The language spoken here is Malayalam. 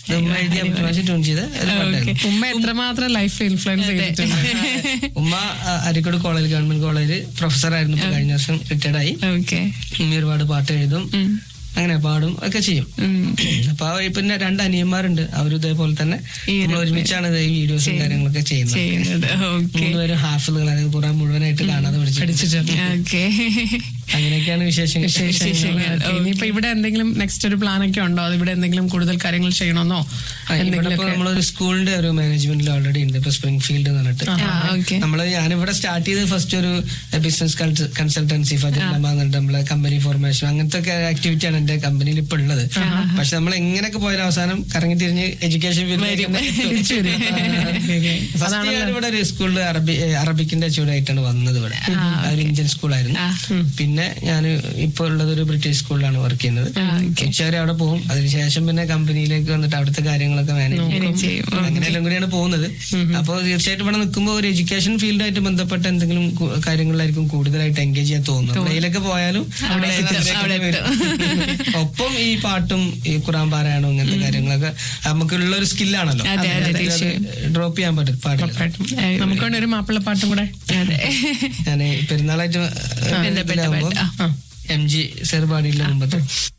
ഇത് ഉമ്മ എഴുതി അമിത് മാഷ് ട്യൂൺ ചെയ്ത ഒരു പാട്ടായിരുന്നു ഉമ്മ എത്രമാത്രം ലൈഫിൽ ഇൻഫ്ലുവൻസ് ചെയ്തിട്ടുണ്ട് ഉമ്മ ആ, അരീക്കോട് കോളേജ് ഗവൺമെന്റ് കോളേജിൽ പ്രൊഫസറായിരുന്നു ഇപ്പൊ കഴിഞ്ഞ വർഷം റിട്ടയർഡ് ആയി ഓക്കെ ഉമ്മ ഒരുപാട് പാട്ട് എഴുതും അങ്ങനെ പാടും ഒക്കെ ചെയ്യും അപ്പൊ ആ വഴി പിന്നെ രണ്ട് അനിയന്മാരുണ്ട് അവരും ഇതേപോലെ തന്നെ നമ്മൾ ഒരുമിച്ചാണ് ഇത് ഈ വീഡിയോസും കാര്യങ്ങളൊക്കെ ചെയ്യുന്നത് ചെയ്യുന്നത് ഓക്കെ മൂന്നുപേരും ഹാഫിളുകൾ അതായത് കുറെ മുഴുവനായിട്ട് കാണാതെ പഠിച്ചിട്ടുണ്ട് ഓക്കെ അങ്ങനെയൊക്കെയാണ് വിശേഷങ്ങൾ വിശേഷങ്ങൾ ഇനിയിപ്പോ ഇവിടെ എന്തെങ്കിലും നെക്സ്റ്റ് ഒരു പ്ലാൻ ഒക്കെ ഉണ്ടോ അത് ഇവിടെ എന്തെങ്കിലും കൂടുതൽ കാര്യങ്ങൾ ചെയ്യണമെന്നോ ആ, ഇവിടെ ഇപ്പൊ നമ്മളൊരു സ്കൂളിന്റെ ഒരു മാനേജ്മെന്റിൽ ഓൾറെഡി ഉണ്ട് ഇപ്പൊ സ്പ്രിംഗ് ഫീൽഡ് എന്ന് പറഞ്ഞിട്ട് ഓക്കെ നമ്മള് ഞാനിവിടെ സ്റ്റാർട്ട് ചെയ്ത് ഫസ്റ്റ് ഒരു ബിസിനസ് കൺസൾട്ടൻസി പറഞ്ഞിട്ട് നമ്മളെ കമ്പനി ഫോർമേഷൻ അങ്ങനത്തെ ഒക്കെ ആക്ടിവിറ്റി ആണ് എന്റെ കമ്പനിയിൽ ഇപ്പൊ ഉള്ളത് പക്ഷെ നമ്മൾ എങ്ങനെയൊക്കെ പോയാലും അവസാനം കറങ്ങി തിരിഞ്ഞ് എഡ്യൂക്കേഷൻ ഫസ്റ്റ് ഞാൻ ഇവിടെ ഒരു സ്കൂളിൽ അറബി ഏ, അറബിക്കിന്റെ അച്ചീവ്ഡ് ആയിട്ടാണ് വന്നത് ഇവിടെ ആ ഒരു ഇന്ത്യൻ സ്കൂളായിരുന്നു പിന്നെ ഞാൻ ഇപ്പൊ ഉള്ളത് ഒരു ബ്രിട്ടീഷ് സ്കൂളിലാണ് വർക്ക് ചെയ്യുന്നത് ഉച്ചവരെ അവിടെ പോകും അതിനുശേഷം പിന്നെ കമ്പനിയിലേക്ക് വന്നിട്ട് അവിടുത്തെ കാര്യങ്ങളൊക്കെ മാനേജ് ചെയ്യും. അങ്ങനെ എല്ലാം കൂടിയാണ് പോകുന്നത് അപ്പോൾ തീർച്ചയായിട്ടും ഇവിടെ നിൽക്കുമ്പോൾ ഒരു എഡ്യൂക്കേഷൻ ഫീൽഡായിട്ട് ബന്ധപ്പെട്ട എന്തെങ്കിലും കു- കാര്യങ്ങളിലായിരിക്കും കൂടുതലായിട്ട് എൻഗേജ് ചെയ്യാൻ തോന്നുന്നത് എവിടെയൊക്കെ പോയാലും ഇതിലേക്ക് വരും. ഒപ്പം ഈ പാട്ടും ഈ ഖുറാൻ പാരായണവും ഇങ്ങനത്തെ കാര്യങ്ങളൊക്കെ നമുക്കുള്ള ഒരു സ്കില്ലാണല്ലോ അതെ, അതെ, ഡ്രോപ്പ് ചെയ്യാൻ പറ്റും പാടില്ല നമുക്ക് വേണ്ടി ഒരു മാപ്പിളപ്പാട്ടും കൂടെ അതെ ഞാൻ പെരുന്നാളായിട്ട് ബന്ധപ്പെട്ട പാട്ട്. ആ. എം ജി സെർബാഡിയിലെ മുമ്പത്തെ